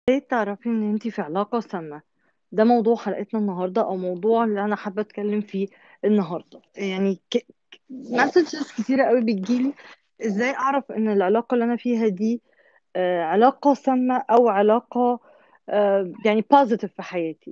ازاي تعرفي ان انتي في علاقة سامة ده موضوع حلقتنا النهاردة او موضوع اللي انا حابة اتكلم فيه النهاردة يعني ك... مسجز كتيرة قوي بتجيلي ازاي اعرف ان العلاقة اللي انا فيها دي آه، علاقة سامة او علاقة آه، يعني بوزيتيف في حياتي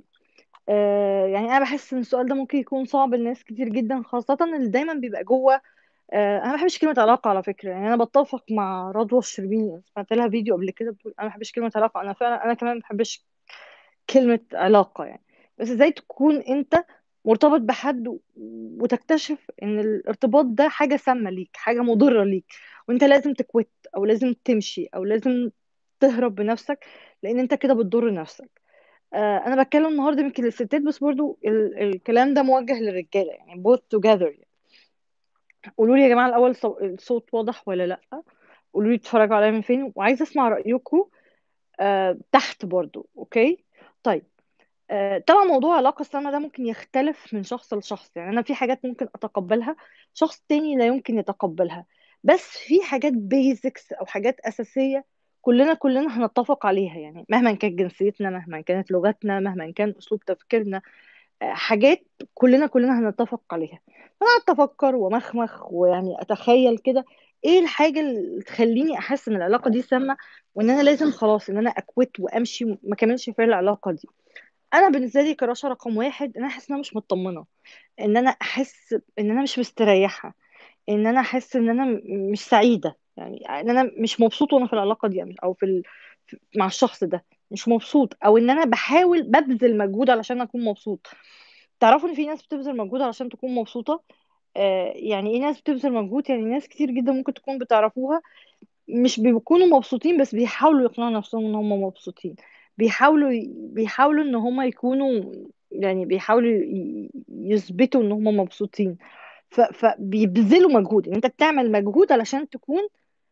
آه، يعني انا بحس ان السؤال ده ممكن يكون صعب لناس كتير جدا خاصة اللي دايما بيبقى جوه آه، انا ما بحبش كلمة علاقة على فكرة يعني انا بتفق مع رضوى الشربيني سمعت لها فيديو قبل كده بتقول انا ما بحبش كلمة علاقة انا فعلا انا كمان ما بحبش كلمة علاقة يعني بس ازاي تكون انت مرتبط بحد و- وتكتشف ان الارتباط ده حاجة سامة ليك حاجة مضرة ليك وانت لازم تكوت او لازم تمشي او لازم تهرب بنفسك لان انت كده بتضر نفسك آه انا بتكلم النهارده يمكن للستات بس برضو ال الكلام ده موجه للرجالة يعني both together يعني. قولوا لي يا جماعة الاول صو- الصوت واضح ولا لا قولوا لي بتتفرجوا عليا من فين وعايزة اسمع رأيكم آه تحت برضو اوكي طيب آه، طبعا موضوع علاقة السامة ده ممكن يختلف من شخص لشخص يعني أنا في حاجات ممكن أتقبلها شخص تاني لا يمكن يتقبلها بس في حاجات بيزكس أو حاجات أساسية كلنا كلنا هنتفق عليها يعني مهما كانت جنسيتنا مهما كانت لغتنا مهما كان أسلوب تفكيرنا آه، حاجات كلنا كلنا هنتفق عليها فأنا قعدت أفكر ومخمخ ويعني أتخيل كده إيه الحاجة اللي تخليني أحس إن العلاقة دي سامة وإن أنا لازم خلاص إن أنا أكوت وأمشي ما كملش في العلاقة دي انا بالنسبه لي كراشة رقم واحد ان انا احس ان انا مش مطمنه ان انا احس ان انا مش مستريحه ان انا احس ان انا م- مش سعيده يعني ان انا مش مبسوط وانا في العلاقه دي او في ال... في- مع الشخص ده مش مبسوط او ان انا بحاول ببذل مجهود علشان اكون مبسوط تعرفوا ان في ناس بتبذل مجهود علشان تكون مبسوطه آه يعني ايه ناس بتبذل مجهود يعني ناس كتير جدا ممكن تكون بتعرفوها مش بيكونوا مبسوطين بس بيحاولوا يقنعوا نفسهم ان هم مبسوطين بيحاولوا بيحاولوا ان هم يكونوا يعني بيحاولوا ي- يثبتوا ان هم مبسوطين ف- فبيبذلوا مجهود يعني انت بتعمل مجهود علشان تكون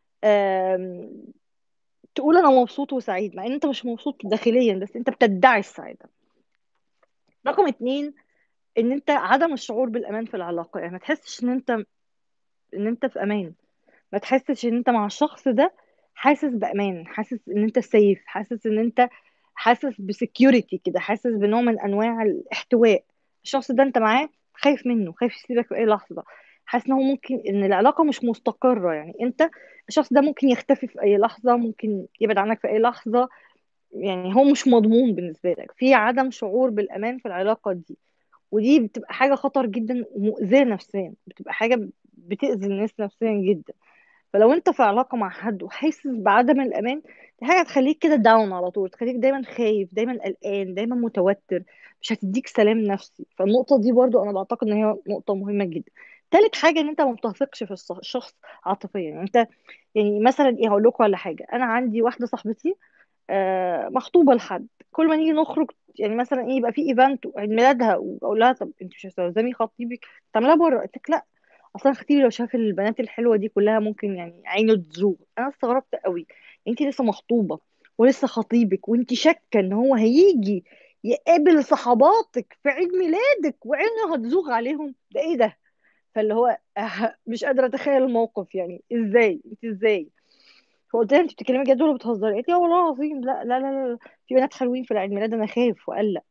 آم، تقول انا مبسوط وسعيد مع ان انت مش مبسوط داخليا بس انت بتدعي السعادة رقم اتنين ان انت عدم الشعور بالامان في العلاقة يعني ما تحسش ان انت ان انت في امان ما تحسش ان انت مع الشخص ده حاسس بامان حاسس ان انت سيف حاسس ان انت حاسس بسكيورتي كده حاسس بنوع من انواع الاحتواء الشخص ده انت معاه خايف منه خايف يسيبك في اي لحظه حاسس ان هو ممكن ان العلاقه مش مستقره يعني انت الشخص ده ممكن يختفي في اي لحظه ممكن يبعد عنك في اي لحظه يعني هو مش مضمون بالنسبه لك في عدم شعور بالامان في العلاقه دي ودي بتبقى حاجه خطر جدا ومؤذيه نفسيا بتبقى حاجه بتأذي الناس نفسيا جدا فلو انت في علاقة مع حد وحاسس بعدم الأمان دي حاجة هتخليك كده داون على طول تخليك دايما خايف دايما قلقان دايما متوتر مش هتديك سلام نفسي فالنقطة دي برضو أنا بعتقد إن هي نقطة مهمة جدا تالت حاجة إن أنت ما بتثقش في الص- الشخص عاطفيا يعني أنت يعني مثلا إيه هقول لكم على حاجة أنا عندي واحدة صاحبتي آه، مخطوبة لحد كل ما نيجي نخرج يعني مثلا ايه يبقى في ايفنت عيد ميلادها واقول لها طب انت مش هتعزمي خطيبك تعملها بره قلت لك لا اصلا خطيبي لو شاف البنات الحلوه دي كلها ممكن يعني عينه تزوغ انا استغربت قوي انت لسه مخطوبه ولسه خطيبك وانت شاكه ان هو هيجي يقابل صحباتك في عيد ميلادك وعينه هتزوغ عليهم ده ايه ده فاللي هو آه، مش قادره اتخيل الموقف يعني ازاي انت ازاي فقلت لها انت بتتكلمي جد ولا بتهزري قالت لي اه والله العظيم لا لا لا لا في بنات حلوين في العيد ميلاد انا خايف وقلق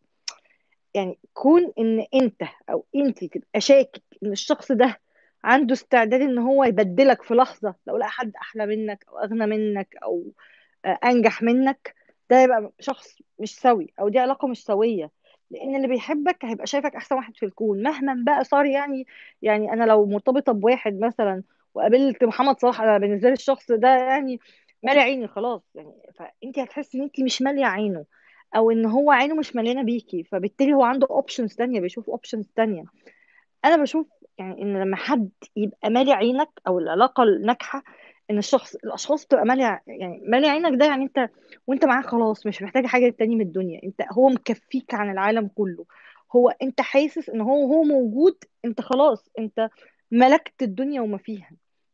يعني كون ان انت او انت تبقى شاكك ان الشخص ده عنده استعداد ان هو يبدلك في لحظة لو لقى حد احلى منك او اغنى منك او آه، انجح منك ده يبقى شخص مش سوي او دي علاقة مش سوية لان اللي بيحبك هيبقى شايفك احسن واحد في الكون مهما بقى صار يعني يعني انا لو مرتبطة بواحد مثلا وقابلت محمد صلاح انا بالنسبة لي الشخص ده يعني مالي عيني خلاص يعني فانت هتحسي ان انت مش مالية عينه او ان هو عينه مش مليانه بيكي فبالتالي هو عنده اوبشنز تانية بيشوف اوبشنز تانية انا بشوف يعني ان لما حد يبقى مالي عينك او العلاقه الناجحه ان الشخص الاشخاص تبقى مالي يعني مالي عينك ده يعني انت وانت معاه خلاص مش محتاج حاجه تاني من الدنيا انت هو مكفيك عن العالم كله هو انت حاسس ان هو هو موجود انت خلاص انت ملكت الدنيا وما فيها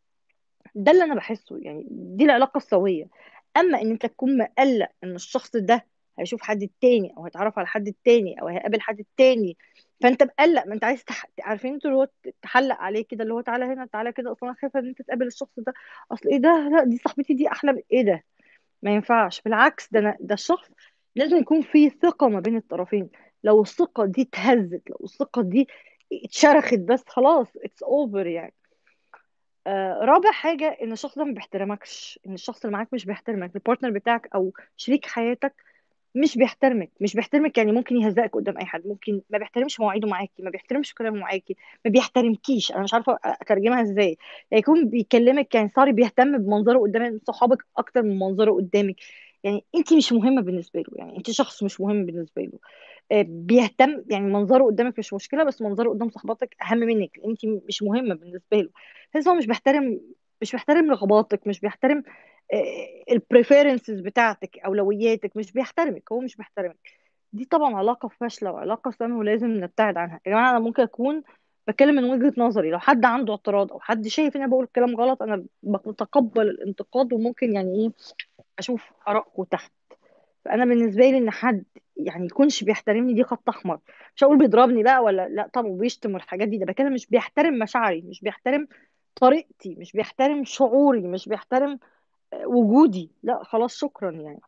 ده اللي انا بحسه يعني دي العلاقه السويه اما ان انت تكون مقلق ان الشخص ده هيشوف حد تاني او هيتعرف على حد تاني او هيقابل حد تاني فانت مقلق ما انت عايز تح... عارفين انتوا اللي هو تحلق عليه كده اللي هو تعالى هنا تعالى كده اصلا انا خايفه ان انت تقابل الشخص ده اصل ايه ده لا دي صاحبتي دي احلى من ايه ده ما ينفعش بالعكس ده أنا ده الشخص لازم يكون فيه ثقة ما بين الطرفين لو الثقة دي اتهزت لو الثقة دي اتشرخت بس خلاص اتس اوفر يعني آه رابع حاجة ان الشخص ده ما بيحترمكش ان الشخص اللي معاك مش بيحترمك البارتنر بتاعك او شريك حياتك مش بيحترمك مش بيحترمك يعني ممكن يهزقك قدام اي حد ممكن ما بيحترمش مواعيده معاكي ما بيحترمش كلامه معاكي ما بيحترمكيش انا مش عارفه اترجمها ازاي يعني يكون بيكلمك يعني صار بيهتم بمنظره قدام صحابك اكتر من منظره قدامك يعني انت مش مهمه بالنسبه له يعني انت شخص مش مهم بالنسبه له آه، بيهتم يعني منظره قدامك مش مشكله بس منظره قدام صحباتك اهم منك انت مش مهمه بالنسبه له بس هو مش بيحترم مش بيحترم رغباتك مش بيحترم البريفيرنسز بتاعتك اولوياتك مش بيحترمك هو مش بيحترمك دي طبعا علاقه فاشله وعلاقه سامه ولازم نبتعد عنها يا جماعه انا ممكن اكون بتكلم من وجهه نظري لو حد عنده اعتراض او حد شايف ان انا بقول كلام غلط انا بتقبل الانتقاد وممكن يعني ايه اشوف ارائكم تحت فانا بالنسبه لي ان حد يعني يكونش بيحترمني دي خط احمر مش هقول بيضربني بقى ولا لا طبعا بيشتم والحاجات دي ده بتكلم مش بيحترم مشاعري مش بيحترم طريقتي مش بيحترم شعوري مش بيحترم آه، وجودي لا خلاص شكرا يعني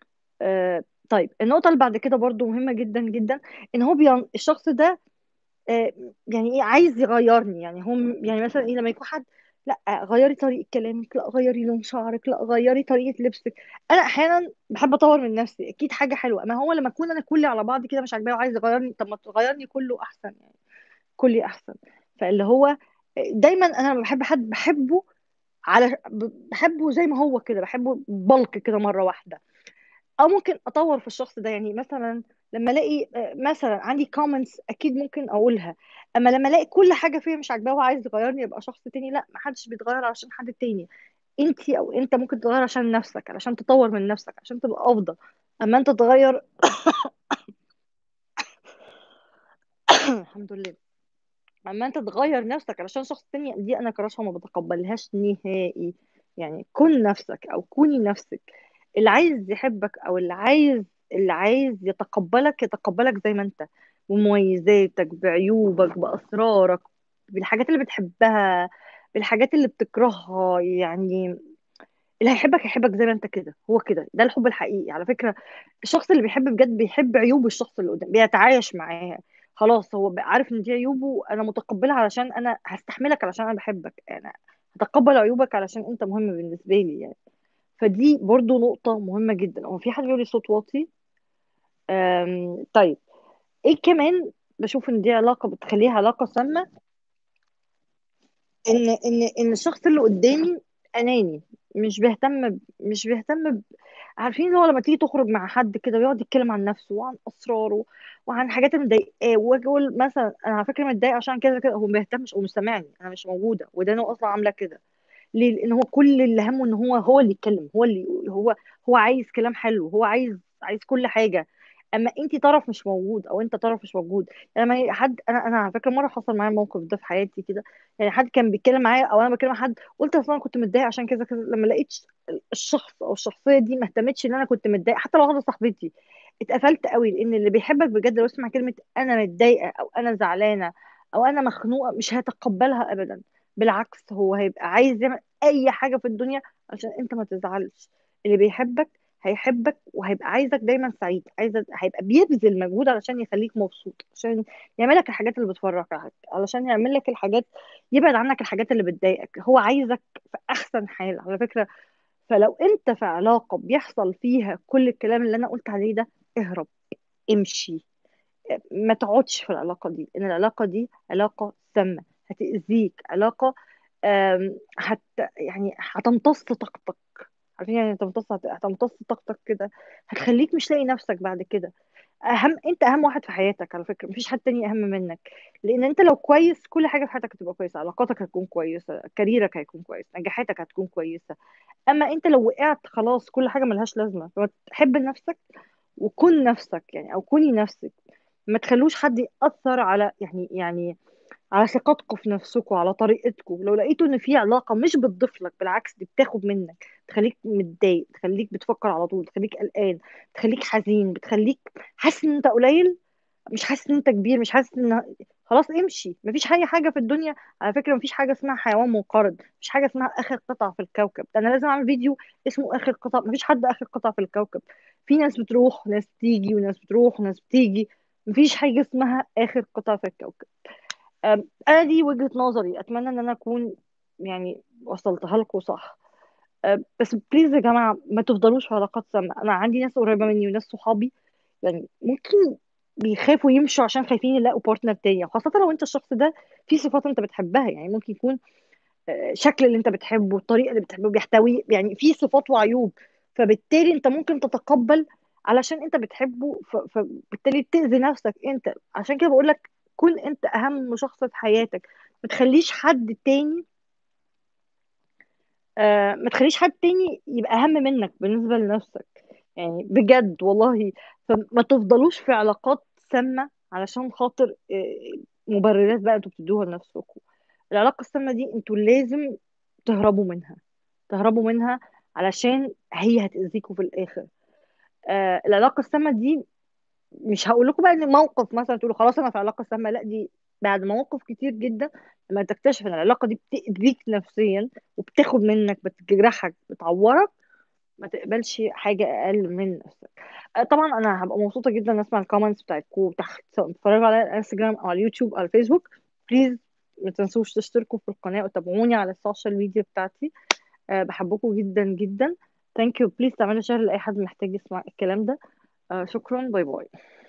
آه طيب النقطة اللي بعد كده برضو مهمة جدا جدا ان هو بيان الشخص ده آه يعني ايه عايز يغيرني يعني هم يعني مثلا ايه لما يكون حد لا غيري طريقة كلامك لا غيري لون شعرك لا غيري طريقة لبسك انا احيانا بحب اطور من نفسي اكيد حاجة حلوة ما هو لما اكون انا كلي على بعض كده مش عاجباه وعايز يغيرني طب ما تغيرني كله احسن يعني كلي احسن فاللي هو دايما انا لما بحب حد بحبه على بحبه زي ما هو كده بحبه بلك كده مرة واحدة او ممكن اطور في الشخص ده يعني مثلا لما الاقي آه، مثلا عندي كومنتس اكيد ممكن اقولها اما لما الاقي كل حاجه فيا مش عاجباه وعايز يغيرني يبقى شخص تاني لا ما حدش بيتغير عشان حد تاني انت او انت ممكن تتغير عشان نفسك علشان تطور من نفسك عشان تبقى افضل اما انت تتغير الحمد لله اما انت تغير نفسك علشان شخص تاني دي انا كراشها ما بتقبلهاش نهائي يعني كن نفسك او كوني نفسك اللي عايز يحبك او اللي عايز اللي عايز يتقبلك يتقبلك زي ما انت بمميزاتك بعيوبك باسرارك بالحاجات اللي بتحبها بالحاجات اللي بتكرهها يعني اللي هيحبك هيحبك زي ما انت كده هو كده ده الحب الحقيقي على فكرة الشخص اللي بيحب بجد بيحب عيوب الشخص اللي قدام بيتعايش معاها خلاص هو بقى عارف ان دي عيوبه انا متقبلها علشان انا هستحملك علشان انا بحبك يعني هتقبل عيوبك علشان انت مهم بالنسبة لي يعني فدي برضو نقطة مهمة جدا هو في حد بيقول لي صوت واطي أم، طيب ايه كمان بشوف ان دي علاقة بتخليها علاقة سامة ان ان ان الشخص اللي قدامي اناني مش بيهتم ب- مش بيهتم ب... عارفين اللي هو لما تيجي تخرج مع حد كده ويقعد يتكلم عن نفسه وعن اسراره وعن حاجات اللي مضايقاه واجي اقول مثلا انا على فكره متضايق عشان كذا كده هو ما بيهتمش هو مش سامعني انا مش موجوده وده انا اصلا عامله كده ليه لان هو كل اللي همه ان هو هو اللي يتكلم هو اللي هو هو عايز كلام حلو هو عايز عايز كل حاجه اما انت طرف مش موجود او انت طرف مش موجود يعني لما حد انا انا على فكره مره حصل معايا الموقف ده في حياتي كده يعني حد كان بيتكلم معايا او انا بكلم مع حد قلت اصلا انا كنت متضايق عشان كذا كذا لما لقيت الشخص او الشخصيه دي ما اهتمتش ان انا كنت متضايق حتى لو واحده صاحبتي اتقفلت قوي لان اللي بيحبك بجد لو يسمع كلمه انا متضايقه او انا زعلانه او انا مخنوقه مش هيتقبلها ابدا بالعكس هو هيبقى عايز يعمل اي حاجه في الدنيا عشان انت ما تزعلش اللي بيحبك هيحبك وهيبقى عايزك دايما سعيد عايز هيبقى بيبذل مجهود علشان يخليك مبسوط عشان يعمل لك الحاجات اللي بتفرحك علشان يعمل لك الحاجات يبعد عنك الحاجات اللي بتضايقك هو عايزك في احسن حال على فكره فلو انت في علاقه بيحصل فيها كل الكلام اللي انا قلت عليه ده اهرب امشي ما تقعدش في العلاقة دي لأن العلاقة دي علاقة سامة هتأذيك علاقة آم، هت يعني هتمتص طاقتك عارفين يعني تمتص هت- هتمتص طاقتك كده هتخليك مش لاقي نفسك بعد كده اهم انت اهم واحد في حياتك على فكره مفيش حد تاني اهم منك لان انت لو كويس كل حاجه في حياتك هتبقى كويسه علاقاتك هتكون كويسه كاريرك هيكون كويس نجاحاتك هتكون كويسه اما انت لو وقعت خلاص كل حاجه ملهاش لازمه فتحب نفسك وكن نفسك يعني او كوني نفسك ما تخلوش حد يأثر على يعني يعني على ثقتكم في نفسكم على طريقتكم لو لقيتوا ان في علاقه مش بتضيف لك بالعكس دي بتاخد منك تخليك متضايق تخليك بتفكر على طول تخليك قلقان تخليك حزين بتخليك حاسس ان انت قليل مش حاسس ان انت كبير مش حاسس ان خلاص امشي مفيش اي حاجه في الدنيا على فكره مفيش حاجه اسمها حيوان منقرض مفيش حاجه اسمها اخر قطعه في الكوكب ده انا لازم اعمل فيديو اسمه اخر قطعه مفيش حد اخر قطعه في الكوكب في ناس بتروح وناس بتيجي وناس بتروح وناس بتيجي مفيش حاجه اسمها اخر قطعه في الكوكب أم، انا دي وجهه نظري اتمنى ان انا اكون يعني وصلتها لكم صح أه، بس بليز يا جماعه ما تفضلوش في علاقات سامه انا عندي ناس قريبه مني وناس صحابي يعني ممكن بيخافوا يمشوا عشان خايفين يلاقوا بارتنر تاني خاصة لو انت الشخص ده في صفات انت بتحبها يعني ممكن يكون آه، شكل اللي انت بتحبه الطريقة اللي بتحبه بيحتوي يعني في صفات وعيوب فبالتالي انت ممكن تتقبل علشان انت بتحبه ف- فبالتالي بتأذي نفسك انت عشان كده بقول لك كن انت اهم شخص في حياتك ما تخليش حد تاني آه، ما تخليش حد تاني يبقى اهم منك بالنسبة لنفسك يعني بجد والله فما تفضلوش في علاقات سامة علشان خاطر آه، مبررات بقى انتوا بتدوها لنفسكم العلاقة السامة دي انتوا لازم تهربوا منها تهربوا منها علشان هي هتأذيكوا في الآخر آه العلاقة السامة دي مش هقول لكم بقى ان موقف مثلا تقولوا خلاص انا في علاقة سامة لا دي بعد مواقف كتير جدا لما تكتشف ان العلاقة دي بتأذيك نفسيا وبتاخد منك بتجرحك بتعورك ما تقبلش حاجة أقل من نفسك آه، طبعا أنا هبقى مبسوطة جدا أسمع الكومنتس بتاعتكم تحت سواء بتتفرجوا على الانستجرام أو على اليوتيوب أو على الفيسبوك بليز ما تنسوش تشتركوا في القناة وتابعوني على السوشيال ميديا بتاعتي أه بحبكم جدا جدا ثانك يو بليز تعملوا شير لأي حد محتاج يسمع الكلام ده أه شكرا باي باي